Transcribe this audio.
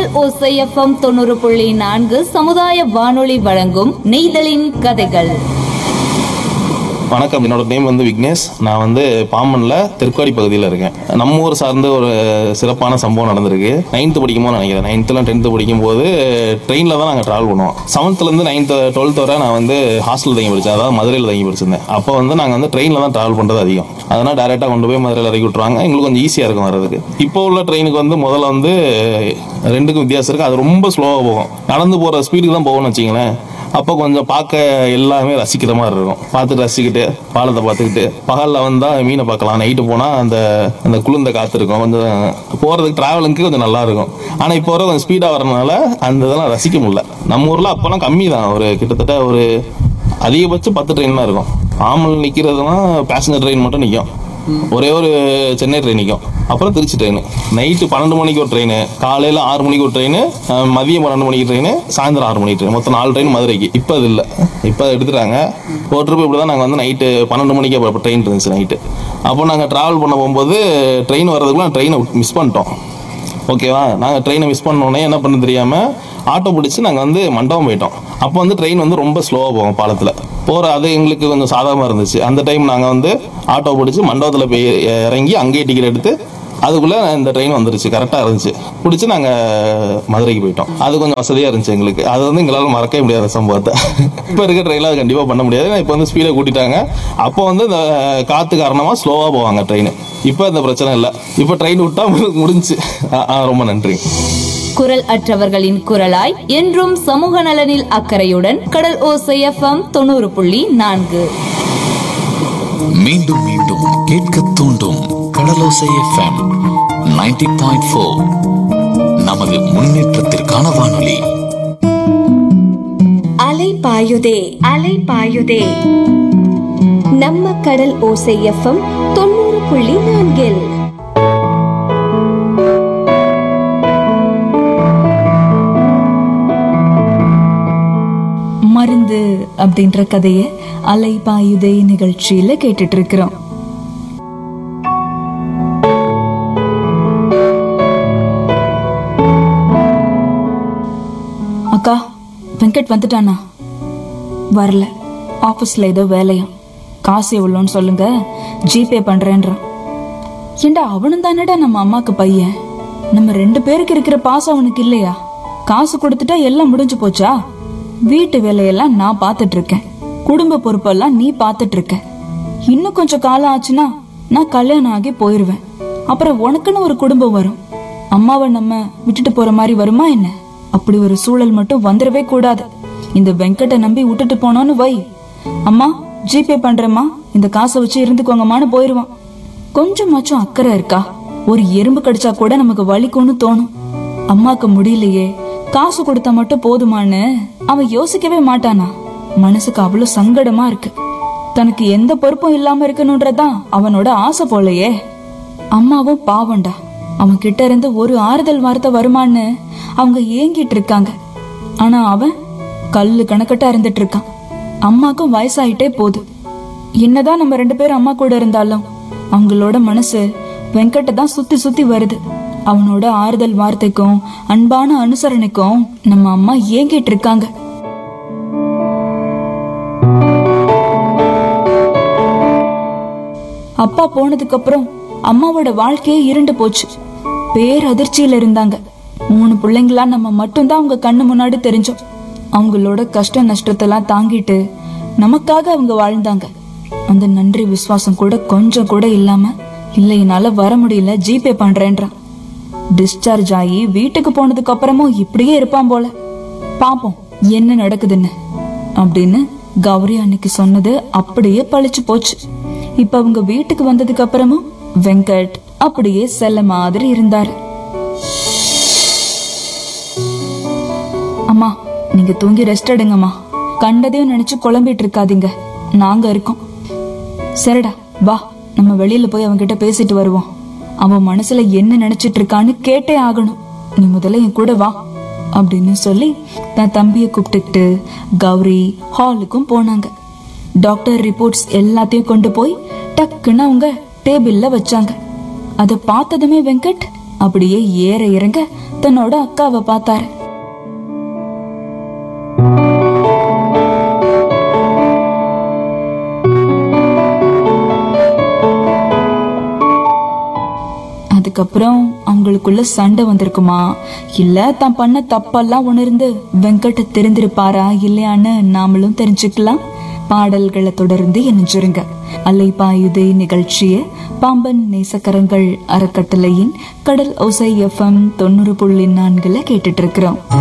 ஓசைஎஃப்எம் தொண்ணூறு புள்ளி நான்கு சமுதாய வானொலி வழங்கும் நெய்தலின் கதைகள் வணக்கம் என்னோட நேம் வந்து விக்னேஷ் நான் வந்து பாம்பன்ல தெற்காடி பகுதியில் இருக்கேன் நம்ம ஊர் சார்ந்த ஒரு சிறப்பான சம்பவம் நடந்திருக்கு நைன்த்து படிக்கும் போது நினைக்கிறேன் நைன்த்தில் டென்த்து படிக்கும் போது ட்ரெயினில் தான் நாங்கள் ட்ராவல் பண்ணுவோம் செவன்த்துலேருந்து நைன்த்து டுவெல்த் வரை நான் வந்து ஹாஸ்டல் தங்கி படித்தேன் அதாவது மதுரையில் தங்கி படிச்சிருந்தேன் அப்போ வந்து நாங்கள் வந்து ட்ரெயினில் தான் ட்ராவல் பண்ணுறது அதிகம் அதனால் டேரெக்டாக கொண்டு போய் மதுரையில் இறக்கி விட்ருவாங்க எங்களுக்கு கொஞ்சம் ஈஸியாக இருக்கும் வர்றதுக்கு இப்போ உள்ள ட்ரெயினுக்கு வந்து முதல்ல வந்து ரெண்டுக்கும் வித்தியாசம் இருக்குது அது ரொம்ப ஸ்லோவாக போகும் நடந்து போகிற ஸ்பீடுக்கு தான் போகணும்னு வச்சிங்களேன் அப்போ கொஞ்சம் பார்க்க எல்லாமே ரசிக்கிற மாதிரி இருக்கும் பார்த்து ரசிக்கிட்டு பாலத்தை பார்த்துக்கிட்டு பகலில் வந்தால் மீனை பார்க்கலாம் நைட்டு போனால் அந்த அந்த குளிர்ந்த காற்று இருக்கும் கொஞ்சம் போகிறதுக்கு ட்ராவலிங்க்கு கொஞ்சம் நல்லா இருக்கும் ஆனால் இப்போ வர கொஞ்சம் ஸ்பீடாக வரனால அந்த இதெல்லாம் ரசிக்க முடியல நம்ம ஊரில் அப்போல்லாம் கம்மி தான் ஒரு கிட்டத்தட்ட ஒரு அதிகபட்சம் பத்து ட்ரெயின் தான் இருக்கும் ஆமல் நிற்கிறதுனா பேசஞ்சர் ட்ரெயின் மட்டும் நிற்கும் ஒரே ஒரு சென்னை ட்ரெயின் நிற்கும் அப்புறம் திருச்சி ட்ரெயின் நைட்டு பன்னெண்டு மணிக்கு ஒரு ட்ரெயின் காலையில் ஆறு மணிக்கு ஒரு ட்ரெயின் மதியம் பன்னெண்டு மணிக்கு ட்ரெயின் சாயந்தரம் ஆறு மணிக்கு ட்ரெயின் மொத்தம் நாலு ட்ரெயின் மதுரைக்கு இப்போ அது இல்லை இப்போ அதை எடுத்துட்டாங்க ஒரு ட்ரிப் இப்படி தான் நாங்கள் வந்து நைட்டு பன்னெண்டு மணிக்கு அப்போ ட்ரெயின் இருந்துச்சு நைட்டு அப்போ நாங்கள் ட்ராவல் பண்ண போகும்போது ட்ரெயின் வர்றதுக்குள்ள ட்ரெயினை மிஸ் பண்ணிட்டோம் ஓகேவா நாங்கள் ட்ரெயினை மிஸ் பண்ணோடனே என்ன பண்ண தெரியாமல் ஆட்டோ பிடிச்சி நாங்கள் வந்து மண்டபம் போயிட்டோம் அப்போ வந்து ட்ரெயின் வந்து ரொம்ப ஸ்லோவாக போகும் பாலத்தில் போகிற அது எங்களுக்கு கொஞ்சம் சாதகமாக இருந்துச்சு அந்த டைம் நாங்கள் வந்து ஆட்டோ பிடிச்சி மண்டபத்தில் போய் இறங்கி அங்கேயே டிக்கெட் எடுத்து அதுக்குள்ளே இந்த ட்ரெயின் வந்துருச்சு கரெக்டாக இருந்துச்சு பிடிச்சி நாங்கள் மதுரைக்கு போயிட்டோம் அது கொஞ்சம் வசதியாக இருந்துச்சு எங்களுக்கு அது வந்து எங்களால் மறக்கவே முடியாத சம்பவத்தை இப்போ இருக்க ட்ரெயினில் அது கண்டிப்பாக பண்ண முடியாது இப்போ வந்து ஸ்பீடை கூட்டிட்டாங்க அப்போ வந்து இந்த காற்று காரணமாக ஸ்லோவாக போவாங்க ட்ரெயின் இப்போ இந்த பிரச்சனை இல்லை இப்போ ட்ரெயின் விட்டா முடிஞ்சு ரொம்ப நன்றி குரல் அற்றவர்களின் குரலாய் என்றும் சமூக நலனில் அக்கறையுடன் கடல் ஓசைஎஃப்எம் தொண்ணூறு புள்ளி நான்கு மீண்டும் மீண்டும் கேட்க தூண்டும் கடலோசை எஃப்எம் 90.4 பாயிண்ட் ஃபோர் நமது முன்னேற்றத்திற்கான வானொலி அலை பாயுதே அலை பாயுதே நம்ம கடல் ஓசை எஃப்எம் தொண்ணூறு புள்ளி நான்கில் மருந்து அப்படின்ற கதைய அலை பாயுதே நிகழ்ச்சியில கேட்டுட்டு இருக்கிறோம் அக்கா வெங்கட் வந்துட்டானா வரல ஆபீஸ்ல ஏதோ வேலையா காசு எவ்வளோன்னு சொல்லுங்க ஜிபே பண்றேன்றான் ஏண்டா அவனும் தானடா நம்ம அம்மாக்கு பையன் நம்ம ரெண்டு பேருக்கு இருக்கிற பாசம் அவனுக்கு இல்லையா காசு கொடுத்துட்டா எல்லாம் முடிஞ்சு போச்சா வீட்டு வேலையெல்லாம் நான் பார்த்துட்டு இருக்கேன் குடும்ப பொறுப்பெல்லாம் நீ பார்த்துட்டு இருக்க இன்னும் கொஞ்சம் காலம் ஆச்சுன்னா நான் கல்யாணம் ஆகி போயிருவேன் அப்புறம் உனக்குன்னு ஒரு குடும்பம் வரும் அம்மாவை நம்ம விட்டுட்டு போற மாதிரி வருமா என்ன அப்படி ஒரு சூழல் மட்டும் வந்துடவே கூடாது இந்த வெங்கட்டை நம்பி விட்டுட்டு போனோன்னு வை அம்மா ஜிபே பண்றேம்மா இந்த காசை வச்சு இருந்துக்கோங்கம்மான்னு போயிருவான் கொஞ்சமாச்சும் அக்கறை இருக்கா ஒரு எறும்பு கடிச்சா கூட நமக்கு வலிக்கும்னு தோணும் அம்மாக்கு முடியலையே காசு கொடுத்தா மட்டும் போதுமான்னு அவன் யோசிக்கவே மாட்டானா மனசுக்கு அவ்வளவு சங்கடமா இருக்கு தனக்கு எந்த பொறுப்பும் இல்லாம இருக்கணும்ன்றதான் அவனோட ஆசை போலயே அம்மாவும் பாவம்டா அவன் கிட்ட இருந்து ஒரு ஆறுதல் வார்த்தை வருமான்னு அவங்க ஏங்கிட்டு இருக்காங்க ஆனா அவன் கல்லு கணக்கட்டா இருந்துட்டு இருக்கான் அம்மாக்கும் வயசாயிட்டே போகுது என்னதான் நம்ம ரெண்டு பேரும் அம்மா கூட இருந்தாலும் அவங்களோட மனசு வெங்கட்ட தான் சுத்தி சுத்தி வருது அவனோட ஆறுதல் வார்த்தைக்கும் அன்பான அனுசரணைக்கும் நம்ம அம்மா ஏங்கிட்டு இருக்காங்க அப்பா போனதுக்கு அப்புறம் அம்மாவோட வாழ்க்கையே இருண்டு போச்சு பேர் அதிர்ச்சியில இருந்தாங்க மூணு பிள்ளைங்களா நம்ம மட்டும்தான் அவங்க கண்ணு முன்னாடி தெரிஞ்சோம் அவங்களோட கஷ்ட நஷ்டத்தெல்லாம் தாங்கிட்டு நமக்காக அவங்க வாழ்ந்தாங்க அந்த நன்றி விசுவாசம் கூட கொஞ்சம் கூட இல்லாம இல்ல என்னால வர முடியல ஜிபே பண்றேன்றான் டிஸ்சார்ஜ் ஆகி வீட்டுக்கு போனதுக்கு அப்புறமும் இப்படியே இருப்பான் போல பாப்போம் என்ன நடக்குதுன்னு அப்படின்னு கௌரி அன்னைக்கு சொன்னது அப்படியே பழிச்சு போச்சு இப்ப அவங்க வீட்டுக்கு வந்ததுக்கு அப்புறமும் வெங்கட் அப்படியே செல்ல மாதிரி இருந்தாரு அம்மா நீங்க தூங்கி ரெஸ்ட் எடுங்கம்மா கண்டதையும் நினைச்சு குழம்பிட்டு இருக்காதீங்க நாங்க இருக்கோம் சரிடா வா நம்ம வெளியில போய் அவன்கிட்ட பேசிட்டு வருவோம் அவன் மனசுல என்ன நினைச்சிட்டு இருக்கான்னு கேட்டே ஆகணும் நீ முதல்ல என் கூட வா அப்படின்னு சொல்லி தன் தம்பிய கூப்பிட்டுக்கிட்டு கௌரி ஹாலுக்கும் போனாங்க டாக்டர் ரிப்போர்ட்ஸ் எல்லாத்தையும் கொண்டு போய் டக்குன்னு அவங்க டேபிள்ல வச்சாங்க அத பார்த்ததுமே வெங்கட் அப்படியே ஏற இறங்க தன் தன்னோட அக்காவை பார்த்தாரு அதுக்கப்புறம் அவங்களுக்குள்ள சண்டை வந்திருக்குமா இல்ல தான் பண்ண தப்பெல்லாம் உணர்ந்து வெங்கட் தெரிந்திருப்பாரா இல்லையான்னு நாமளும் தெரிஞ்சுக்கலாம் பாடல்களை தொடர்ந்து இணைஞ்சிருங்க அலைபாயுதே நிகழ்ச்சியை பாம்பன் நேசக்கரங்கள் அறக்கட்டளையின் கடல் ஒசை எஃப்எம் தொண்ணூறு புள்ளி நான்குல கேட்டுட்டு இருக்கிறோம்